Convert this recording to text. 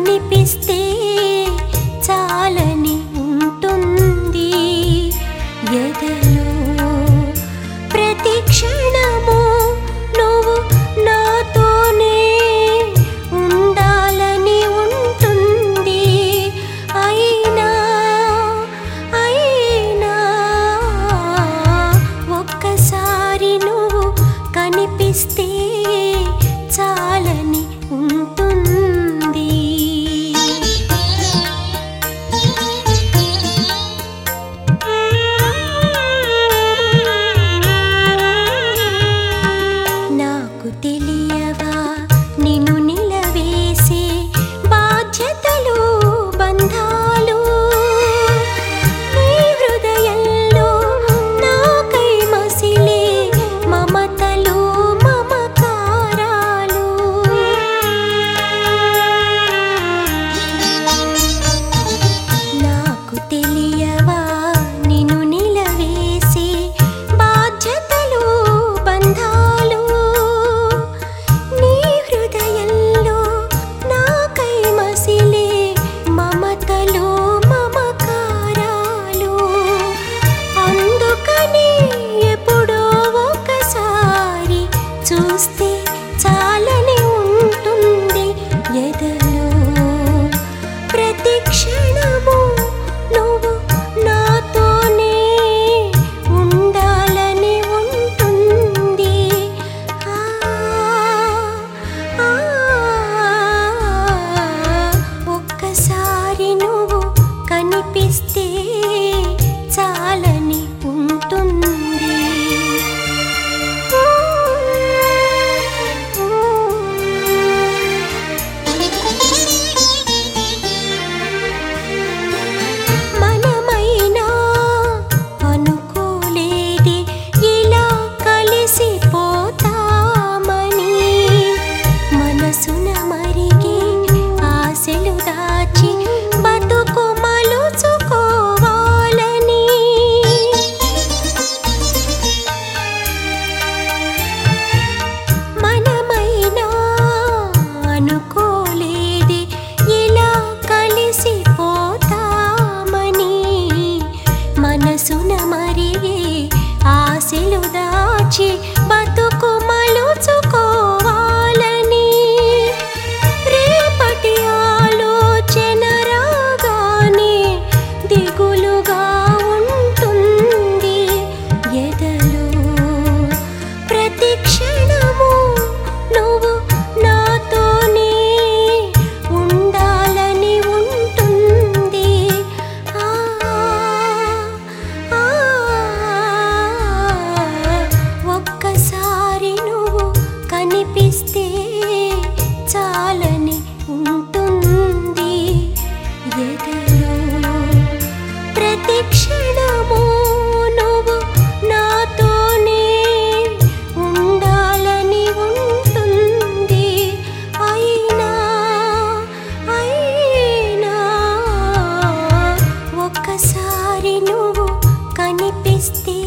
కనిపిస్తే చాలని ఉంటుంది ఎదలో ప్రతి క్షణము నువ్వు నాతోనే ఉండాలని ఉంటుంది అయినా అయినా ఒక్కసారి నువ్వు కనిపిస్తే చాలని ఉంటుంది నాకు తెలియవా నిన్ను నిలవేసే బాధ్యతలు బంధాలు నీ హృదయంలో నాకై మసిలే మమతలు మమకారాలు నాకు తెలియవా నిన్ను నిలవేసే బాధ్యతలు బంధాలు నీ హృదయంలో నాకై మసిలే మమతలు మమకారాలు అందుకని ఎప్పుడో ఒకసారి చూస్తే చాలని ఉంటుంది ఎదలో ప్రతి క్షణము నువ్వు నాతోనే ఉండాలని ఉంటుంది ఆ, ఆ, ఒక్కసారి నువ్వు కనిపిస్తే చాలని ఉంటుంది మనమైనా అనుకోలేదే ఇలా కలిసిపోతామని మనసున మరిగి ఆశలు దాచి బతుకు మలుచుకోవాలని మనమైనా అనుకోలేదే ఇలా కలిసిపోతామని మనసున మరిగే ఆశలు దాచి బతుకు మలుచుకోవాలని రేపటి ఆలోచన రాగానే దిగులుగా ఉంటుంది ఎదలో ప్రతి క్షణము నువ్వు నాతోనే ఉండాలని ఉంటుంది ఆ, ఆ, ఒక్కసారి నువ్వు కనిపిస్తే చాలని ఉంటుంది ఎదలో ప్రతి క్షణము నువ్వు నాతోనే ఉండాలని ఉంటుంది అయినా అయినా ఒక్కసారి నువ్వు కనిపిస్తే